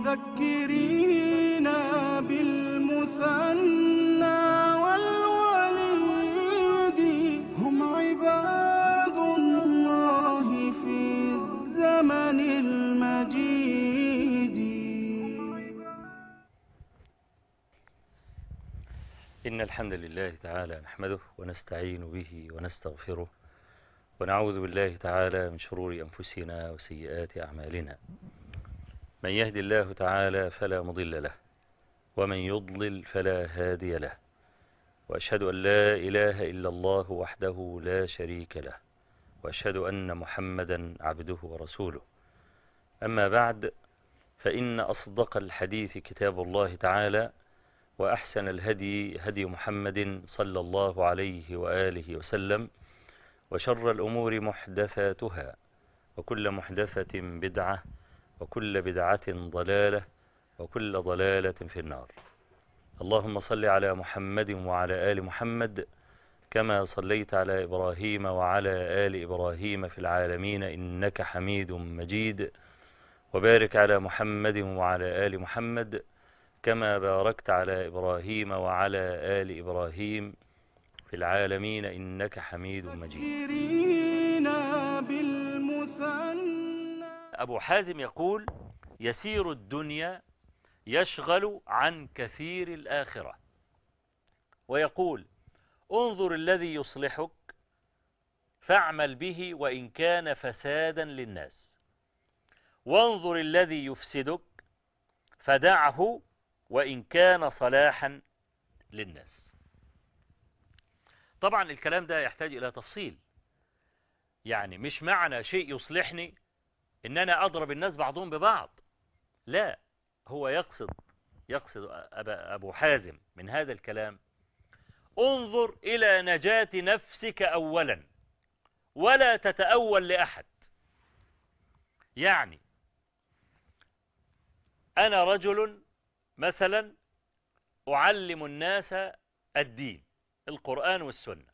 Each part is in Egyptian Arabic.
والمذكرين بالمثنى والوليد هم عباد الله في الزمن المجيد إن الحمد لله تعالى نحمده ونستعين به ونستغفره ونعوذ بالله تعالى من شرور أنفسنا وسيئات أعمالنا من يهد الله تعالى فلا مضل له ومن يضلل فلا هادي له وأشهد أن لا إله إلا الله وحده لا شريك له وأشهد أن محمدا عبده ورسوله أما بعد فإن أصدق الحديث كتاب الله تعالى وأحسن الهدي هدي محمد صلى الله عليه وآله وسلم وشر الأمور محدثاتها وكل محدثة بدعة وكل بدعة ضلالة وكل ضلالة في النار اللهم صل على محمد وعلى آل محمد كما صليت على إبراهيم وعلى آل إبراهيم في العالمين إنك حميد مجيد وبارك على محمد وعلى آل محمد كما باركت على إبراهيم وعلى آل إبراهيم في العالمين إنك حميد مجيد والمذكرين بالمثنى أبو حازم يقول يسير الدنيا يشغل عن كثير الآخرة ويقول انظر الذي يصلحك فاعمل به وإن كان فسادا للناس وانظر الذي يفسدك فدعه وإن كان صلاحا للناس طبعا الكلام ده يحتاج إلى تفصيل يعني مش معنى شيء يصلحني ان انا اضرب الناس بعضهم ببعض لا هو يقصد يقصد أبا ابو حازم من هذا الكلام انظر الى نجاة نفسك اولا ولا تتأول لأحد يعني انا رجل مثلا اعلم الناس الدين القرآن والسنة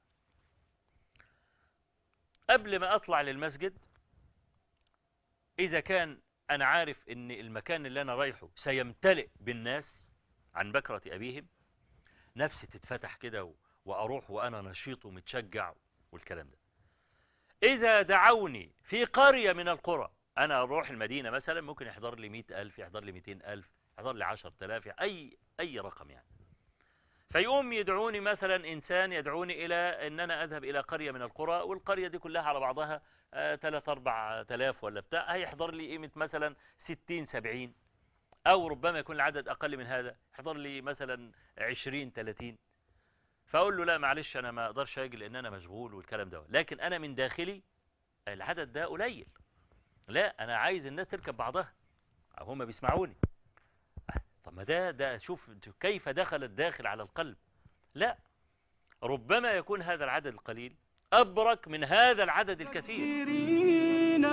قبل ما اطلع للمسجد إذا كان أنا عارف أن المكان اللي أنا رايحه سيمتلئ بالناس عن بكرة أبيهم نفسي تتفتح كده و- وأروح وأنا نشيط ومتشجع والكلام ده إذا دعوني في قرية من القرى أنا أروح المدينة مثلا ممكن يحضر لي مئة ألف يحضر لي مئتين ألف يحضر لي عشر تلاف أي, أي رقم يعني فيقوم يدعوني مثلا إنسان يدعوني إلى أن أنا أذهب إلى قرية من القرى والقرية دي كلها على بعضها آه، تلات أربع تلاف ولا بتاع هيحضر لي قيمة مثلا ستين سبعين أو ربما يكون العدد أقل من هذا يحضر لي مثلا عشرين تلاتين فأقول له لا معلش أنا ما أقدرش أجي لأن أنا مشغول والكلام ده لكن أنا من داخلي العدد ده قليل لا أنا عايز الناس تركب بعضها هم بيسمعوني آه، طب ما ده ده شوف كيف دخل الداخل على القلب لا ربما يكون هذا العدد القليل أبرك من هذا العدد الكثير والمذكرين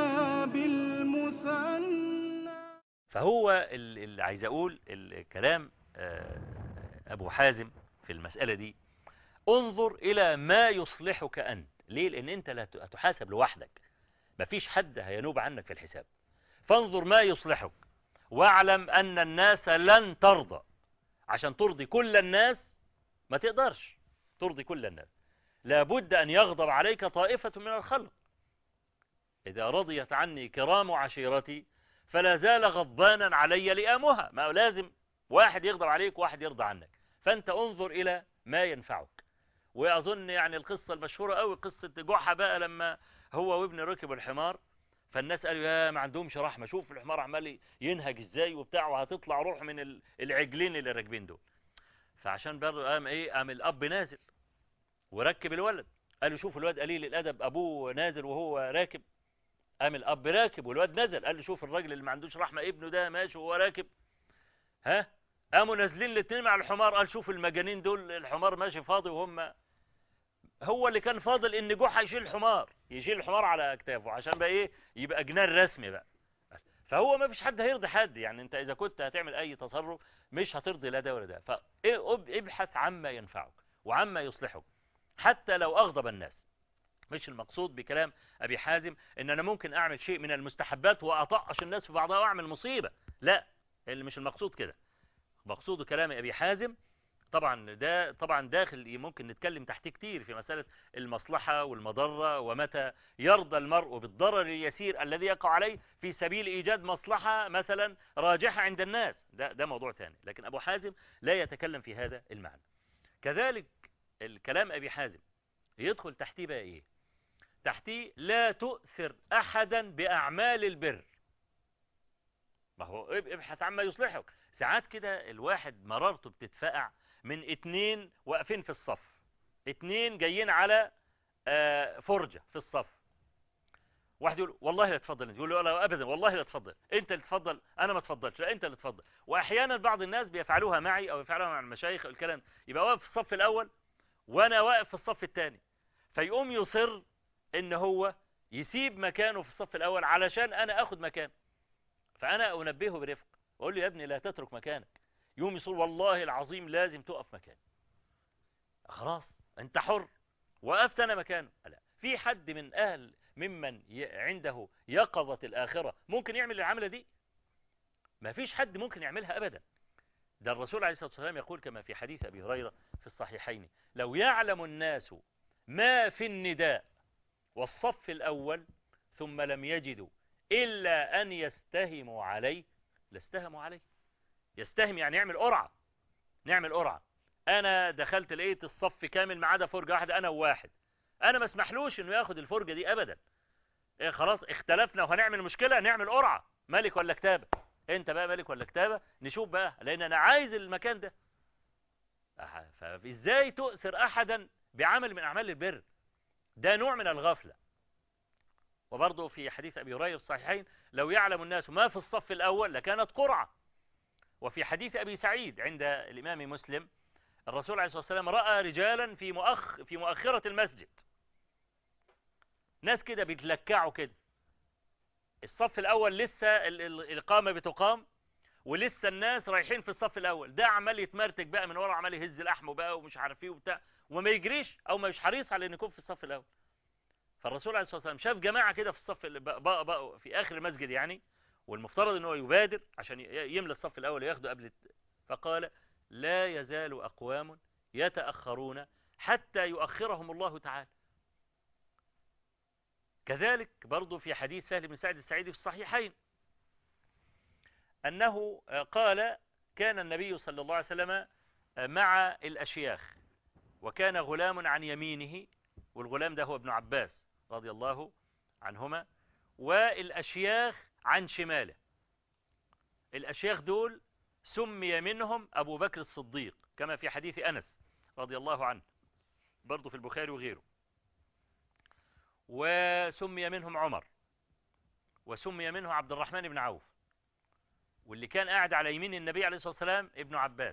بالمثنى فهو ال- اللي عايز أقول الكلام آه، أبو حازم في المسألة دي انظر إلى ما يصلحك أنت ليه لأن أنت لا ت- هتحاسب لوحدك مفيش حد هينوب عنك في الحساب فانظر ما يصلحك واعلم أن الناس لن ترضى عشان ترضي كل الناس ما تقدرش ترضي كل الناس لابد أن يغضب عليك طائفة من الخلق إذا رضيت عني كرام عشيرتي فلا زال غضبانا علي لئامها ما لازم واحد يغضب عليك وواحد يرضى عنك فأنت انظر إلى ما ينفعك وأظن يعني القصة المشهورة قوي قصة جحا بقى لما هو وابنه ركبوا الحمار فالناس قالوا يا ما عندهمش رحمة شوف الحمار عمال ينهج ازاي وبتاع وهتطلع روح من ال- العجلين اللي راكبين دول فعشان برضه قام ايه قام الاب نازل وركب الولد قالوا شوف الواد قليل الادب ابوه نازل وهو راكب قام الاب راكب والواد نزل قال له شوف الراجل اللي ما عندوش رحمه ابنه ده ماشي وهو راكب ها قاموا نازلين الاثنين مع الحمار قال شوف المجانين دول الحمار ماشي فاضي وهم هو اللي كان فاضل ان جحا يشيل الحمار يشيل الحمار على اكتافه عشان بقى ايه يبقى جنان رسمي بقى فهو ما فيش حد هيرضي حد يعني انت اذا كنت هتعمل اي تصرف مش هترضي لا ده ولا ده فابحث عما ينفعك وعما يصلحك حتى لو اغضب الناس مش المقصود بكلام ابي حازم ان انا ممكن اعمل شيء من المستحبات واطقش الناس في بعضها واعمل مصيبة لا اللي مش المقصود كده مقصود كلام ابي حازم طبعا ده طبعا داخل ممكن نتكلم تحتيه كتير في مسألة المصلحة والمضرة ومتى يرضى المرء بالضرر اليسير الذي يقع عليه في سبيل إيجاد مصلحة مثلا راجحة عند الناس ده, ده موضوع ثاني لكن أبو حازم لا يتكلم في هذا المعنى كذلك الكلام أبي حازم يدخل تحتيه بقى إيه تحتيه لا تؤثر أحدا بأعمال البر ما هو ابحث عما يصلحك ساعات كده الواحد مرارته بتتفقع من اتنين واقفين في الصف اتنين جايين على فرجة في الصف واحد يقول والله لا تفضل يقول له لا ابدا والله لا تفضل انت اللي تفضل انا ما تفضلش لا انت اللي تفضل واحيانا بعض الناس بيفعلوها معي او يفعلوها مع المشايخ الكلام يبقى واقف في الصف الاول وانا واقف في الصف الثاني فيقوم يصر ان هو يسيب مكانه في الصف الاول علشان انا اخد مكانه فانا انبهه برفق اقول له يا ابني لا تترك مكانك يوم يقول والله العظيم لازم تقف مكاني خلاص انت حر وقفت انا مكانه لا في حد من اهل ممن عنده يقظة الاخرة ممكن يعمل العملة دي ما فيش حد ممكن يعملها ابدا ده الرسول عليه الصلاة والسلام يقول كما في حديث ابي هريرة في الصحيحين لو يعلم الناس ما في النداء والصف الاول ثم لم يجدوا الا ان يستهموا عليه لاستهموا عليه يستهم يعني يعمل قرعة نعمل قرعة انا دخلت لقيت الصف كامل ما عدا فرجة واحدة انا وواحد انا ما اسمحلوش انه ياخد الفرجة دي ابدا إيه خلاص اختلفنا وهنعمل مشكلة نعمل قرعة ملك ولا كتابة انت بقى ملك ولا كتابة نشوف بقى لان انا عايز المكان ده فازاي تؤثر احدا بعمل من اعمال البر ده نوع من الغفلة وبرضه في حديث ابي هريره الصحيحين لو يعلم الناس ما في الصف الاول لكانت قرعه وفي حديث أبي سعيد عند الإمام مسلم الرسول عليه الصلاة والسلام رأى رجالا في مؤخ في مؤخرة المسجد ناس كده بيتلكعوا كده الصف الأول لسه الإقامة بتقام ولسه الناس رايحين في الصف الأول ده عمال يتمرتك بقى من ورا عمال يهز لحمه بقى ومش عارف ايه وبتاع وما يجريش أو ما مش حريص على أن يكون في الصف الأول فالرسول عليه الصلاة والسلام شاف جماعة كده في الصف بقى بقى بقى في آخر المسجد يعني والمفترض ان هو يبادر عشان يملى الصف الاول وياخده قبل فقال لا يزال اقوام يتاخرون حتى يؤخرهم الله تعالى كذلك برضو في حديث سهل بن سعد السعيدي في الصحيحين انه قال كان النبي صلى الله عليه وسلم مع الاشياخ وكان غلام عن يمينه والغلام ده هو ابن عباس رضي الله عنهما والاشياخ عن شماله الأشياخ دول سمي منهم أبو بكر الصديق كما في حديث أنس رضي الله عنه برضو في البخاري وغيره وسمي منهم عمر وسمي منه عبد الرحمن بن عوف واللي كان قاعد على يمين النبي عليه الصلاة والسلام ابن عباس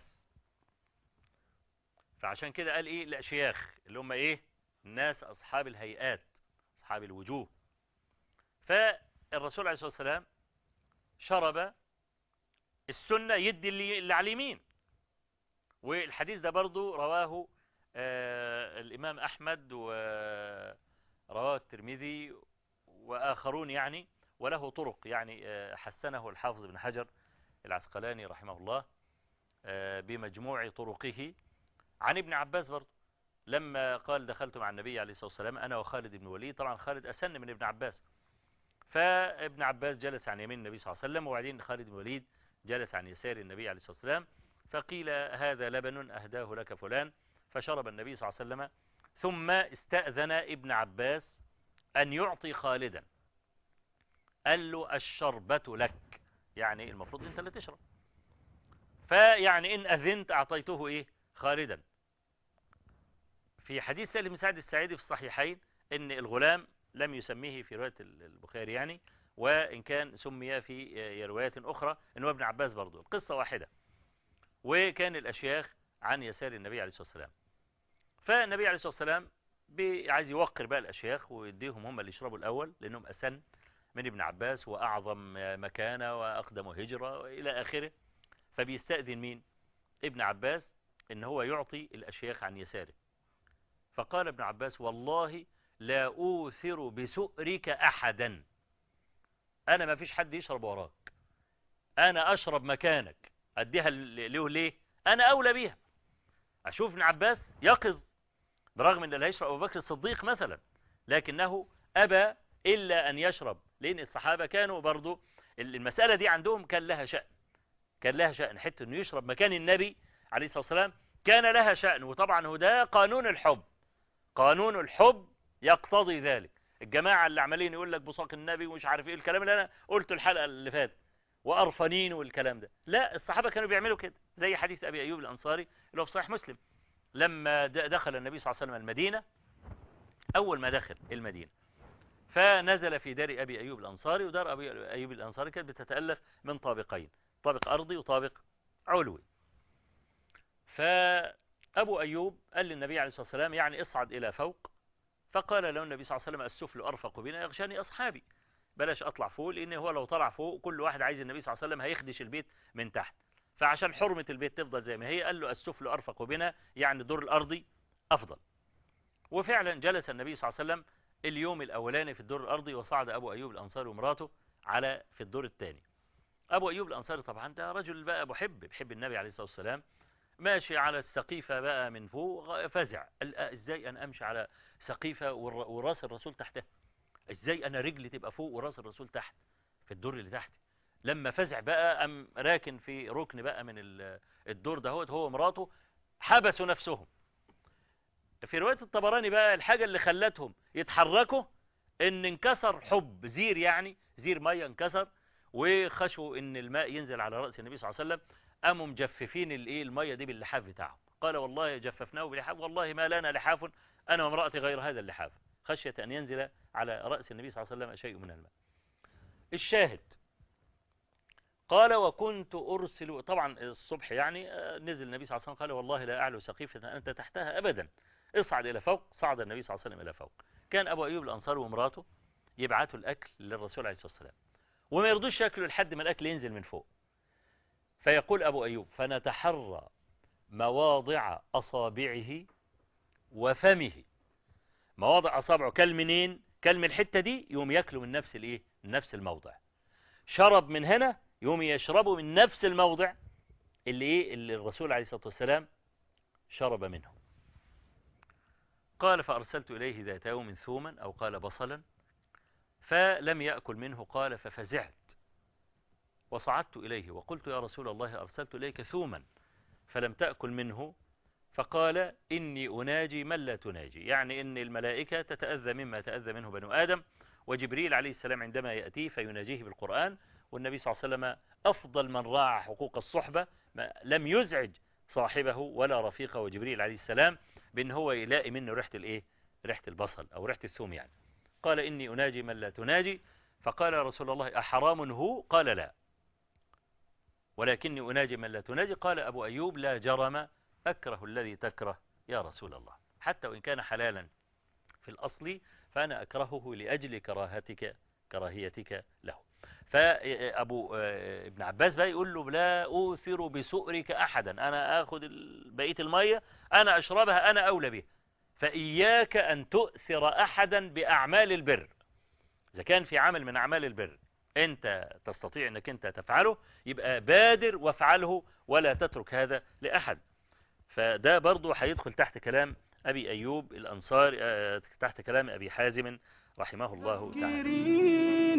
فعشان كده قال ايه الأشياخ اللي هم ايه الناس أصحاب الهيئات أصحاب الوجوه فالرسول عليه الصلاة والسلام شرب السنة يدي اللي, اللي على اليمين والحديث ده برضو رواه آه الإمام أحمد ورواه الترمذي وآخرون يعني وله طرق يعني آه حسنه الحافظ بن حجر العسقلاني رحمه الله آه بمجموع طرقه عن ابن عباس برضو لما قال دخلت مع النبي عليه الصلاة والسلام أنا وخالد بن وليد طبعا خالد أسن من ابن عباس فابن عباس جلس عن يمين النبي صلى الله عليه وسلم وبعدين خالد بن وليد جلس عن يسار النبي عليه الصلاة والسلام فقيل هذا لبن أهداه لك فلان فشرب النبي صلى الله عليه وسلم ثم استأذن ابن عباس أن يعطي خالدا قال له الشربة لك يعني المفروض انت اللي تشرب فيعني ان اذنت اعطيته ايه خالدا في حديث سالم بن سعد السعيدي في الصحيحين ان الغلام لم يسميه في رواية البخاري يعني وإن كان سمي في روايات أخرى إنه ابن عباس برضو القصة واحدة وكان الأشياخ عن يسار النبي عليه الصلاة والسلام فالنبي عليه الصلاة والسلام عايز يوقر بقى الأشياخ ويديهم هم اللي يشربوا الأول لأنهم أسن من ابن عباس وأعظم مكانة وأقدم هجرة وإلى آخره فبيستأذن مين ابن عباس إن هو يعطي الأشياخ عن يساره فقال ابن عباس والله لا أوثر بسؤرك أحدا أنا ما فيش حد يشرب وراك انا اشرب مكانك اديها ل- له ليه انا اولى بيها اشوف ابن عباس يقظ برغم ان اللي هيشرب ابو بكر الصديق مثلا لكنه ابى الا ان يشرب لان الصحابه كانوا برضو المساله دي عندهم كان لها شأن كان لها شأن حتى انه يشرب مكان النبي عليه الصلاه والسلام كان لها شأن وطبعا هو ده قانون الحب قانون الحب يقتضي ذلك الجماعه اللي عمالين يقول لك بصاق النبي ومش عارف ايه الكلام اللي انا قلته الحلقه اللي فاتت وقرفانين والكلام ده لا الصحابه كانوا بيعملوا كده زي حديث ابي ايوب الانصاري اللي هو في صحيح مسلم لما د- دخل النبي صلى الله عليه وسلم المدينه اول ما دخل المدينه فنزل في دار ابي ايوب الانصاري ودار ابي ايوب الانصاري كانت بتتالف من طابقين طابق ارضي وطابق علوي فابو ايوب قال للنبي عليه الصلاه والسلام يعني اصعد الى فوق فقال له النبي صلى الله عليه وسلم السفل ارفق بنا يغشاني اصحابي بلاش اطلع فوق لان هو لو طلع فوق كل واحد عايز النبي صلى الله عليه وسلم هيخدش البيت من تحت فعشان حرمة البيت تفضل زي ما هي قال له السفل ارفق بنا يعني الدور الارضي افضل وفعلا جلس النبي صلى الله عليه وسلم اليوم الاولاني في الدور الارضي وصعد ابو ايوب الانصاري ومراته على في الدور الثاني ابو ايوب الانصاري طبعا ده رجل بقى محب بيحب النبي عليه الصلاه والسلام ماشي على السقيفه بقى من فوق فزع قال آه، ازاي انا امشي على سقيفه والر- وراس الرسول تحتها ازاي انا رجلي تبقى فوق وراس الرسول تحت في الدور اللي تحت لما فزع بقى ام راكن في ركن بقى من ال- الدور دهوت هو ومراته حبسوا نفسهم في روايه الطبراني بقى الحاجه اللي خلتهم يتحركوا ان انكسر حب زير يعني زير ميه انكسر وخشوا ان الماء ينزل على راس النبي صلى الله عليه وسلم قاموا مجففين الايه الميه دي باللحاف بتاعهم قال والله جففناه بلحاف والله ما لنا لحاف انا وامراتي غير هذا اللحاف خشيه ان ينزل على راس النبي صلى الله عليه وسلم شيء من الماء الشاهد قال وكنت أرسل طبعا الصبح يعني آه، نزل النبي صلى الله عليه وسلم قال والله لا أعلو سقيفة أنت تحتها أبدا اصعد إلى فوق صعد النبي صلى الله عليه وسلم إلى فوق كان أبو أيوب الأنصاري ومراته يبعثوا الأكل للرسول عليه الصلاة والسلام وما يرضوش يأكلوا لحد ما الأكل ينزل من فوق فيقول أبو أيوب فنتحرى مواضع أصابعه وفمه مواضع أصابعه كل منين كل من الحتة دي يوم يأكلوا من نفس الإيه من نفس الموضع شرب من هنا يوم يشربوا من نفس الموضع اللي ايه اللي الرسول عليه الصلاة والسلام شرب منه قال فأرسلت إليه ذات يوم ثوما أو قال بصلا فلم يأكل منه قال ففزعت وصعدت إليه وقلت يا رسول الله أرسلت إليك ثوما فلم تأكل منه فقال إني أناجي من لا تناجي يعني إن الملائكة تتأذى مما تأذى منه بنو آدم وجبريل عليه السلام عندما يأتيه فيناجيه بالقرآن والنبي صلى الله عليه وسلم أفضل من راعى حقوق الصحبة ما لم يزعج صاحبه ولا رفيقه وجبريل عليه السلام بأن هو يلاقي منه ريحة الإيه؟ ريحة البصل أو ريحة الثوم يعني قال إني أناجي من لا تناجي فقال يا رسول الله أحرام هو قال لا ولكني أناجي من لا تناجي قال أبو أيوب لا جرم أكره الذي تكره يا رسول الله حتى وإن كان حلالا في الأصل فأنا أكرهه لأجل كراهتك كراهيتك له فأبو ابن عباس بقى يقول له لا أوثر بسؤرك أحدا أنا أخذ ال- بقية المية أنا أشربها أنا أولى بها فإياك أن تؤثر أحدا بأعمال البر إذا كان في عمل من أعمال البر أنت تستطيع أنك أنت تفعله يبقى بادر وافعله ولا تترك هذا لأحد فده برضو هيدخل تحت كلام أبي أيوب الأنصار آه، تحت كلام أبي حازم رحمه الله تعالى ذاكرين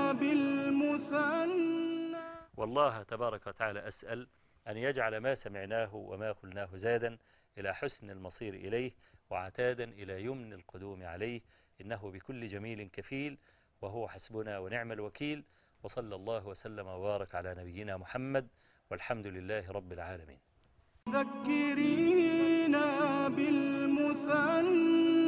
بالمثنى والله تبارك وتعالى أسأل أن يجعل ما سمعناه وما قلناه زادا إلى حسن المصير إليه وعتادا إلى يمن القدوم عليه إنه بكل جميل كفيل وهو حسبنا ونعم الوكيل وصلى الله وسلم وبارك على نبينا محمد والحمد لله رب العالمين ذكرين بالمثنى